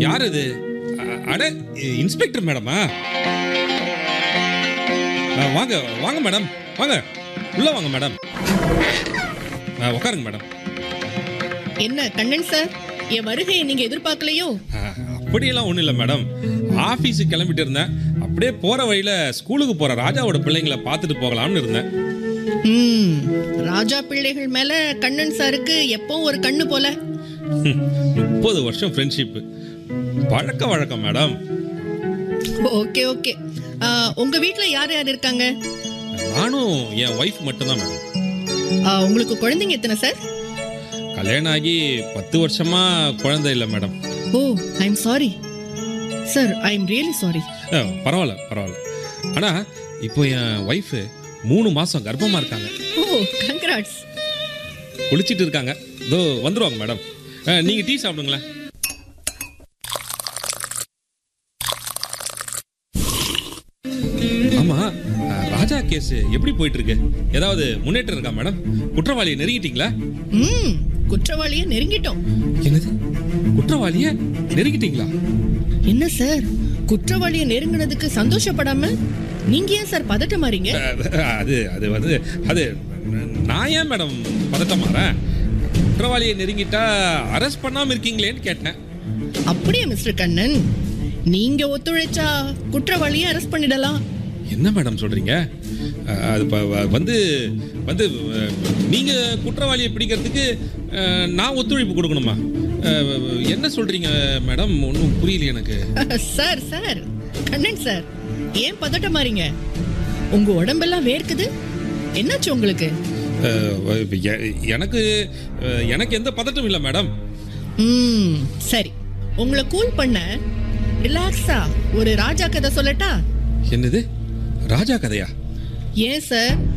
யார் இது அ- அட இன்ஸ்பெக்டர் மேடமா ஆ, வாங்க வாங்க மேடம் வாங்க உள்ள வாங்க மேடம் ஆ, உட்காருங்க மேடம் என்ன கண்ணன் சார் என் வருகையை நீங்க எதிர்பார்க்கலையோ ஆ, அப்படியெல்லாம் ஒன்றும் இல்லை மேடம் ஆஃபீஸுக்கு கிளம்பிட்டு இருந்தேன் அப்படியே போகிற வழியில் ஸ்கூலுக்கு போகிற ராஜாவோட பிள்ளைங்களை பார்த்துட்டு போகலாம்னு இருந்தேன் ம் ராஜா பிள்ளைகள் மேல கண்ணன் சாருக்கு எப்போ ஒரு கண்ணு போல ஹம், முப்பது வருஷம் ஃப்ரெண்ட்ஷிப்பு பழக்க வழக்கம் மேடம் ஓகே ஓகே ஆ, உங்க வீட்ல யார் யார் இருக்காங்க நானும் என் ஒய்ஃப் மட்டும்தான் மேடம் ஆ, உங்களுக்கு குழந்தைங்க எத்தனை சார் கல்யாணம் ஆகி பத்து வருஷமா குழந்தை இல்லை madam oh I am sorry sir I am really sorry ஆ, பரவாயில்ல பரவாயில்ல ஆனால் இப்போ என் ஒய்ஃபு மூணு மாதம் கர்ப்பமாக இருக்காங்க ஓ கங்க்ராட்ஸ் குளிச்சிட்டு இருக்காங்க இதோ வந்துருவாங்க மேடம் ஆ, நீங்க டீ சாப்பிடுங்களேன் ஆமா ஆ, ராஜா கேஸ் எப்படி போயிட்டு இருக்கு ஏதாவது முன்னேற்றம் இருக்கா மேடம் குற்றவாளியை நெருங்கிட்டீங்களா ம் குற்றவாளியை நெருங்கிட்டோம் என்னது குற்றவாளியை நெருங்கிட்டீங்களா என்ன சார் குற்றவாளியை நெருங்கினதுக்கு சந்தோஷப்படாம நீங்க ஏன் சார் பதட்டமாறீங்க அது அது வந்து அது நான் ஏன் மேடம் பதட்டமாறேன் குற்றவாளியை நெருங்கிட்டா அரெஸ்ட் பண்ணாம இருக்கீங்களேன்னு கேட்டேன் அப்படியே மிஸ்டர் கண்ணன் நீங்க ஒத்துழைச்சா குற்றவாளியை அரெஸ்ட் பண்ணிடலாம் என்ன மேடம் சொல்றீங்க அஹ், அது ப- வ- வந்து வந்து அஹ், நீங்க குற்றவாளியை பிடிக்கிறதுக்கு அஹ், நான் ஒத்துழைப்பு கொடுக்கணுமா அஹ், என்ன சொல்றீங்க மேடம் ஒன்றும் புரியல எனக்கு சார் சார் கண்ணன் சார் ஏன் பதட்டமாறீங்க உங்க உடம்பெல்லாம் வேர்க்குது என்னாச்சு உங்களுக்கு அஹ், எ- எனக்கு அஹ், எனக்கு எந்த பதட்டம் இல்லை மேடம் ம் சரி உங்களை கூல் பண்ண ரிலாக்ஸா ஒரு ராஜா கதை சொல்லட்டா என்னது ராஜா கதையா ஏன் சார்